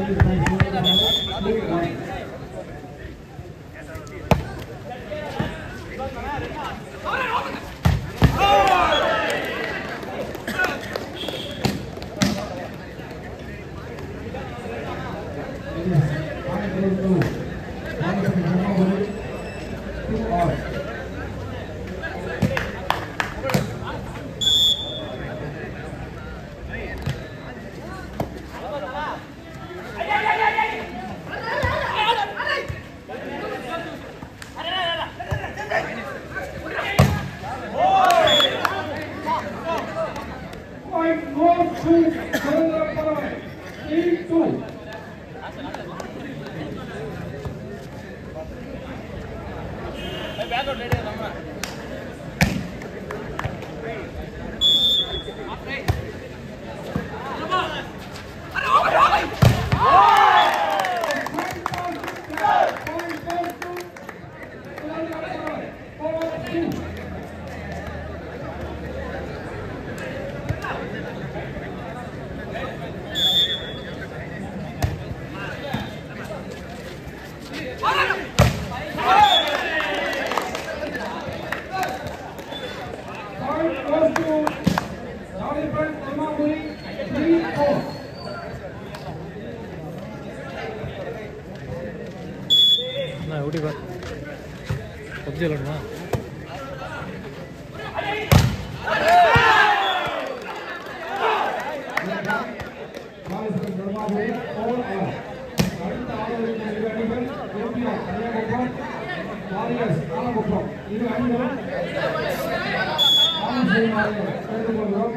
Point goes to Singapore. Three two. Point goes to Jonathan Emaburi. Three four. நான் எப்படி பா PUBG விளாடுமா Jonathan Emaburi. Four all. அடுத்த ஆளுநர் இரு அணிகள் இந்தியா கன்னியாகுமரி வாரியர்ஸ் ஆலங்குப்பம் இரு அணிகளும் ஆளும் செய்யுமாறு கேட்டுக்கொள்கிறோம்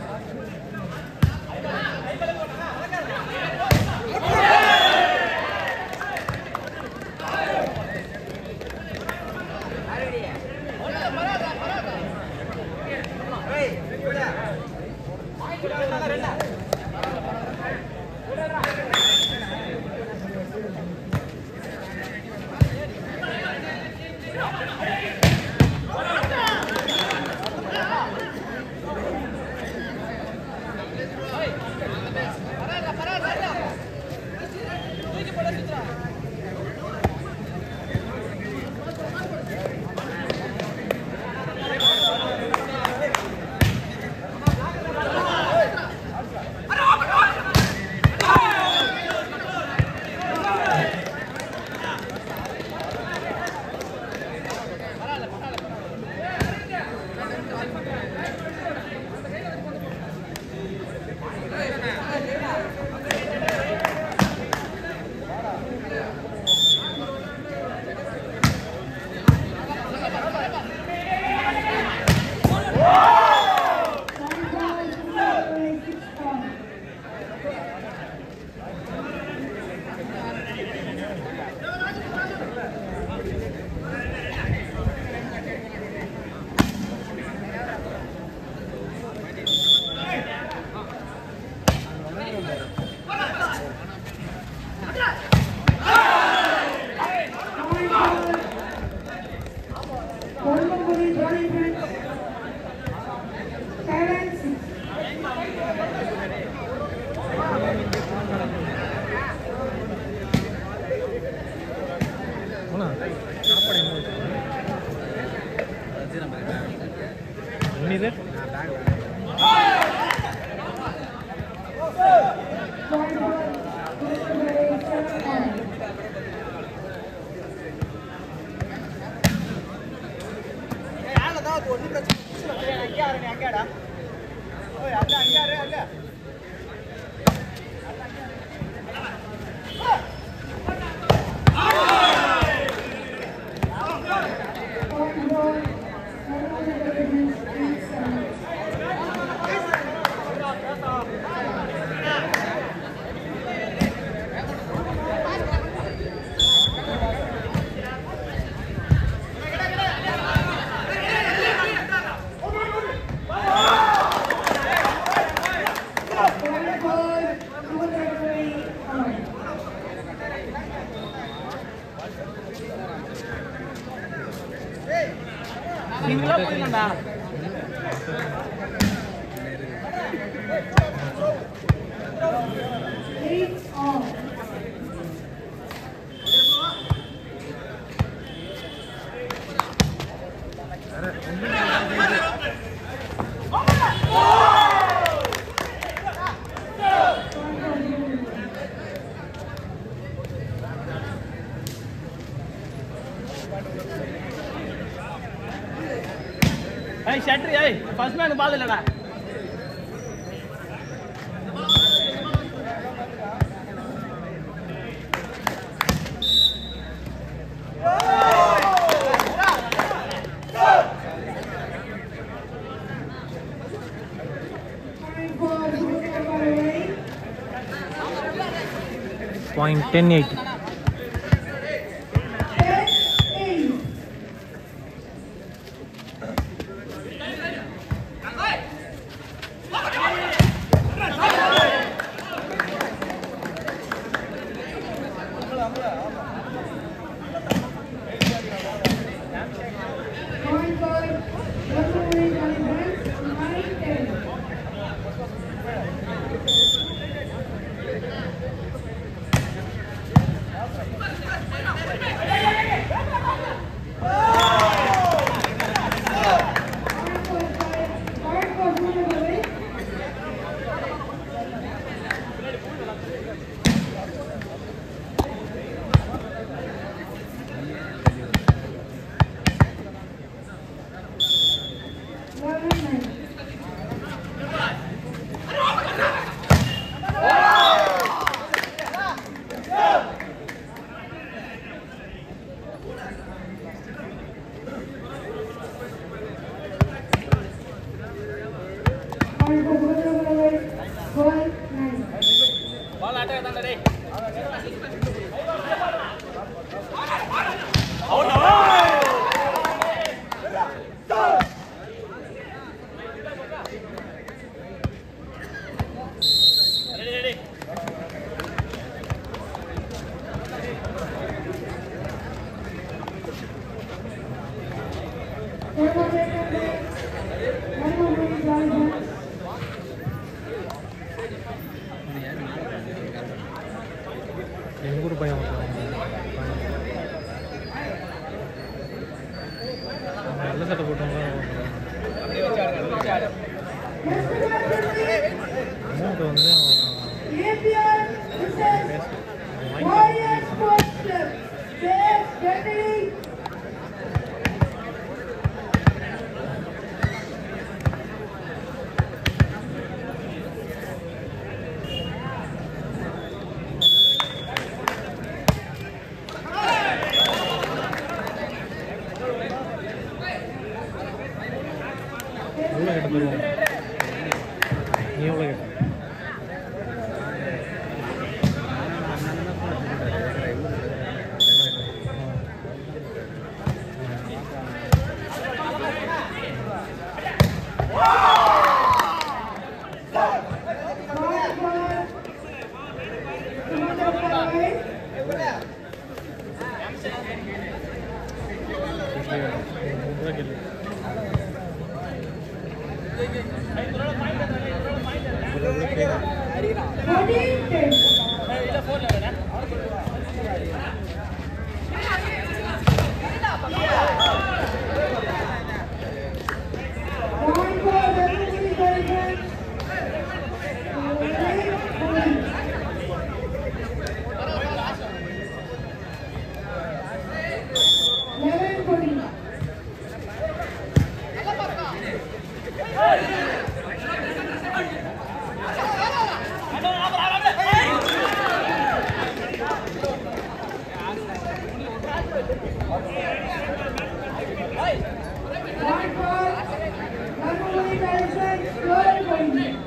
Colombo Driving Seven six. போனா சாப்பாடு என்ன இது Point for Colombo seven all. Point for Colombo Driving eight seven. Point for Colombo Driving all. Eight all. ஏய் ஷட்ரி ஏய் ஃபர்ஸ்ட் மேன் பால் இல்லடா Point for Bhubaneswar Parwai. Point ten eight Ten eight. Point for Raghuveri Diamonds, nine ten. Point for five, point for Bhubaneswar. Eleven nine. Point for Bhubaneswar Parwai, twelve nine. Ball ஆட்டே தான்டா டேய் ready ready One more second break. One more break, Diamonds. எனக்கு கூட பயம் நல்ல சட்டை போட்டவங்க amount வந்து APR versus Warrior Sports Club. Players get ready. எவ்வளோ கேட்ட தருவோம் நீ எவ்வளோ கேட்ட Point for Bhubaneswar Parwai. மூணு கேள்வி Fourteen ten. Point for Raghuveri Diamonds. Eleven fourteen. Point for Raghuveri Diamonds, twelve fourteen.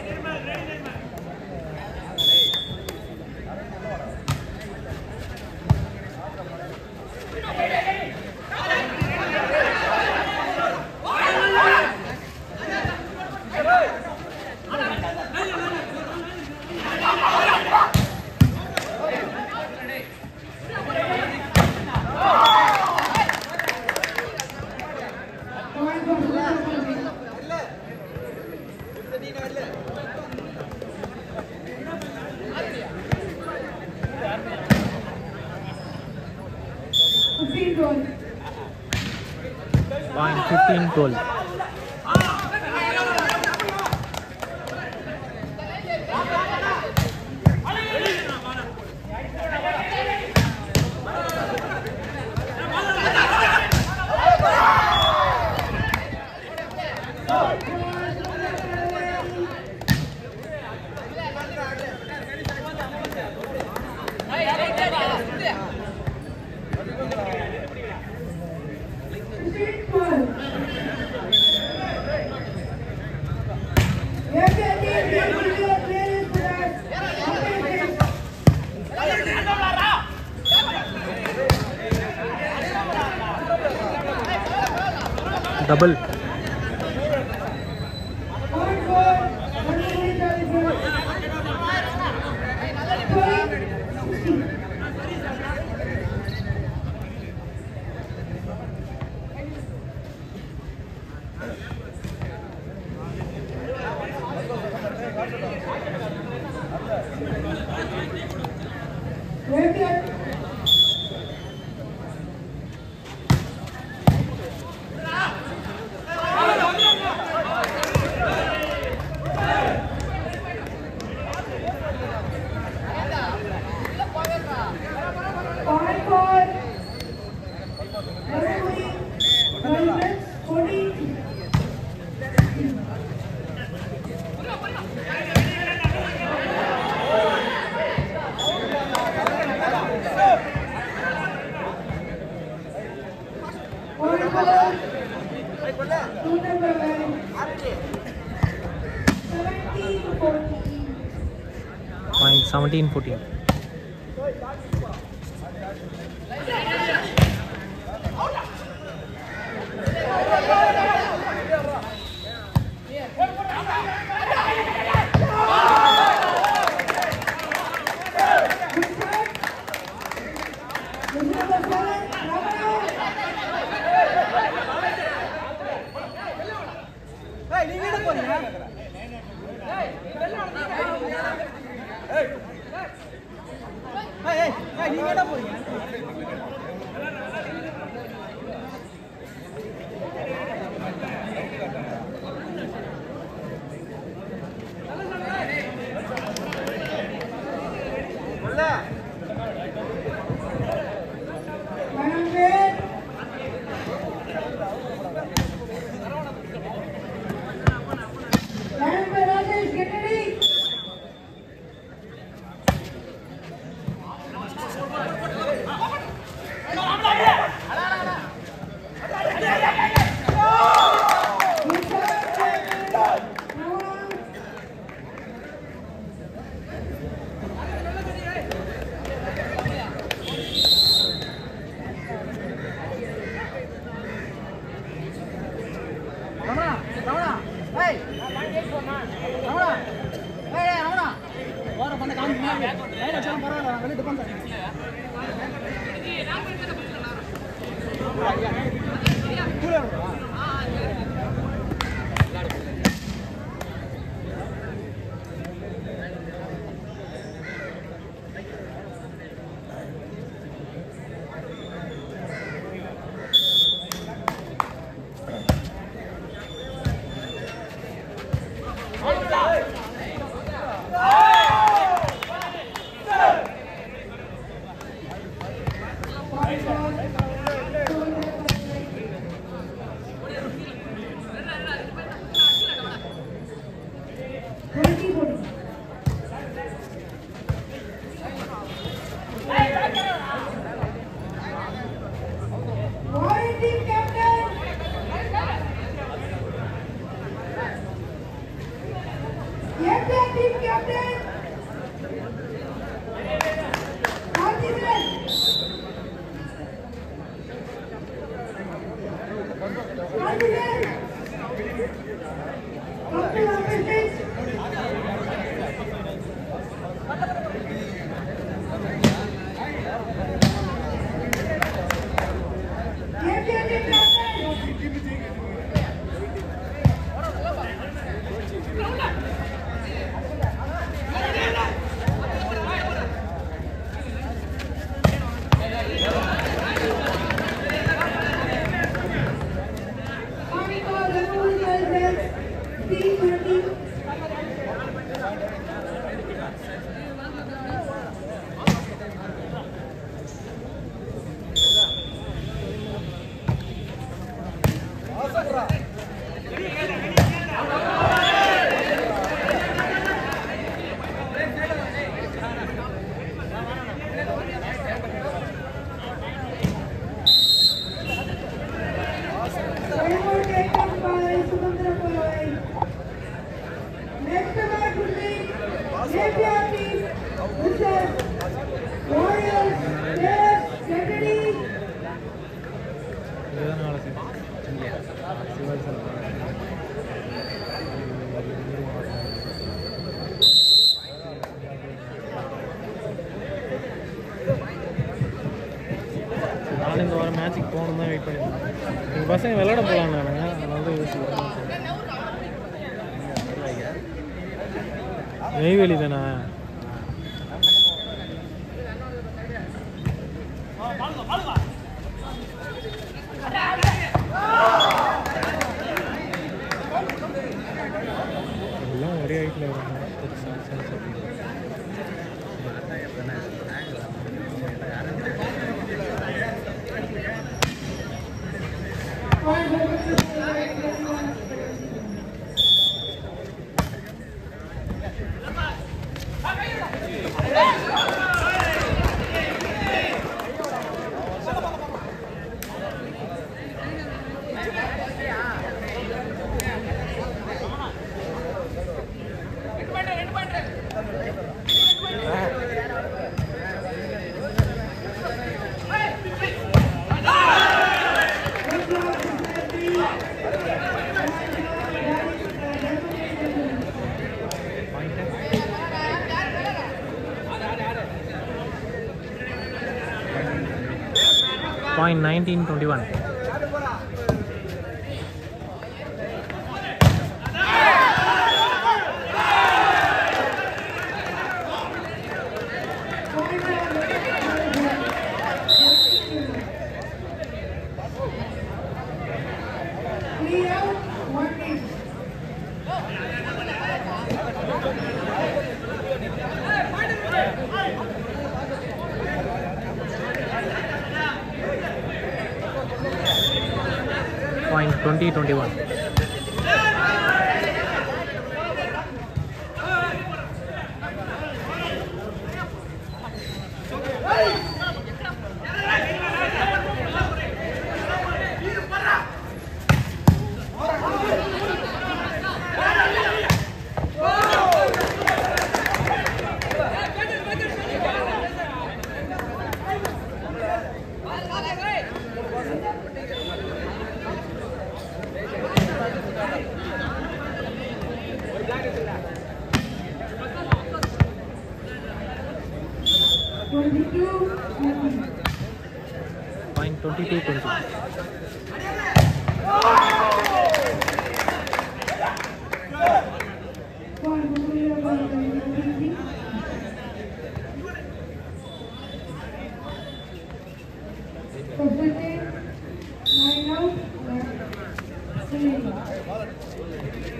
Point for Bhubaneswar Parwai. Fifteen twelve. Point fifteen twelve double Point for Rangamuni Chaliford. Twelve sixteen. Twenty Point for Rangamuni Chaliford. Forty. Point for two number nine. Seventeen fourteen. Point seventeen fourteen Warranty captain. Captain, team captain. Participant. Participant. Come to office, please. Captain, team captain. Monica Ramon Alves, P30. நானும் இந்த வாரம் மேட்ச்சுக்கு போகணும் தான் wait பண்ணியிருந்தேன் எங்கள் பசங்க விளையாட போகலான்னாங்க அதனால தான் யோசிக்கிறேன் நெய்வேலி தானே எல்லாம் ஒரே ஹைட்டில் வராங்க Point over to the point nineteen twenty one Three out, one in. Point twenty twenty one Twenty-two, nothing. Point twenty two twenty Point over to the Percentage, nine out, one. Three.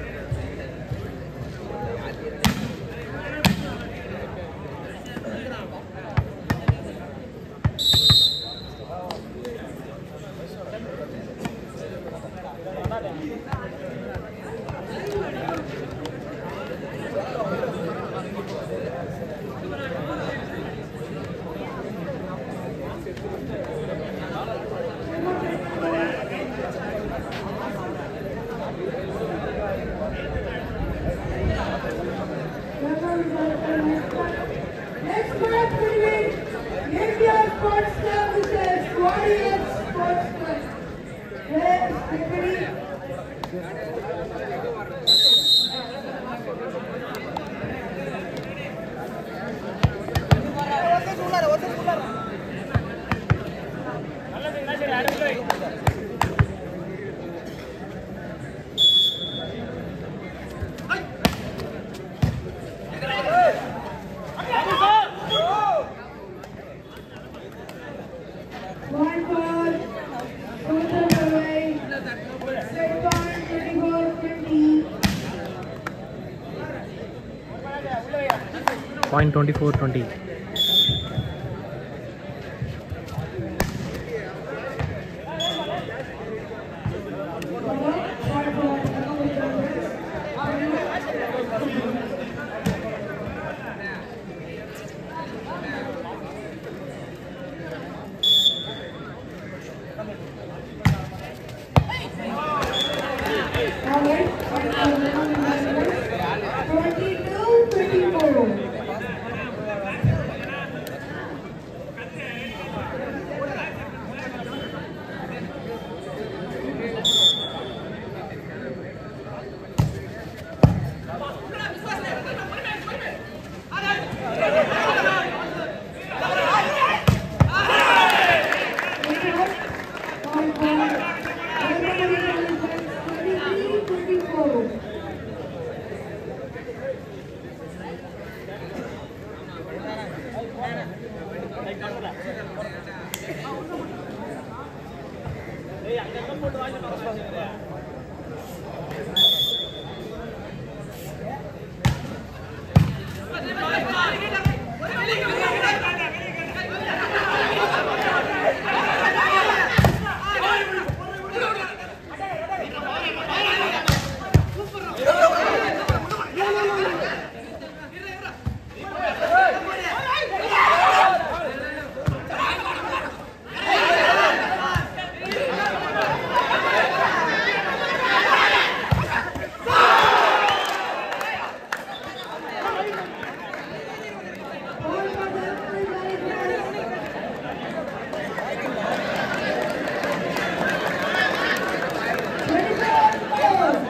Next match between India Sports Club versus Warriors Sports Club. Where Tiffany one ball, two throws away. Set point, 24 20. Point twenty four twenty Alright, 22 24. ஏய் அங்க எங்க போட்டு வாங்கி Ball for the management. Twenty-four, four.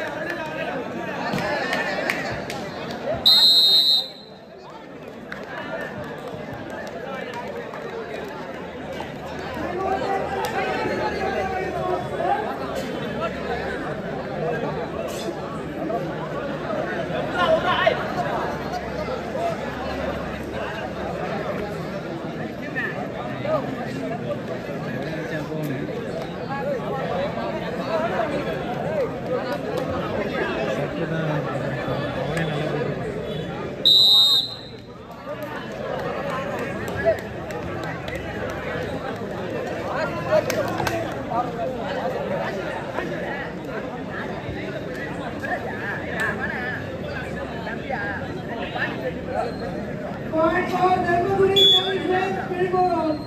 சட்டு தான் அவனே நல்லா போட்டு Point for Dharmapuri, seven, twenty-four out.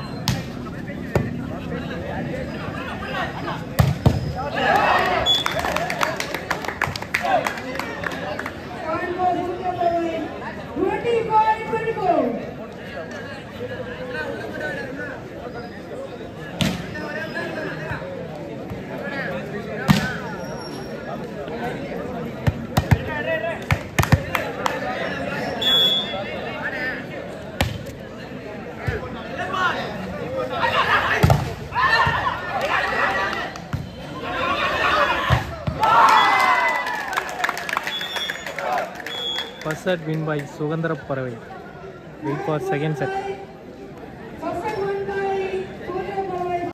Point for Dharmapuri, twenty-five, twenty-four. First set win by Suthanthira Paravai wait for second set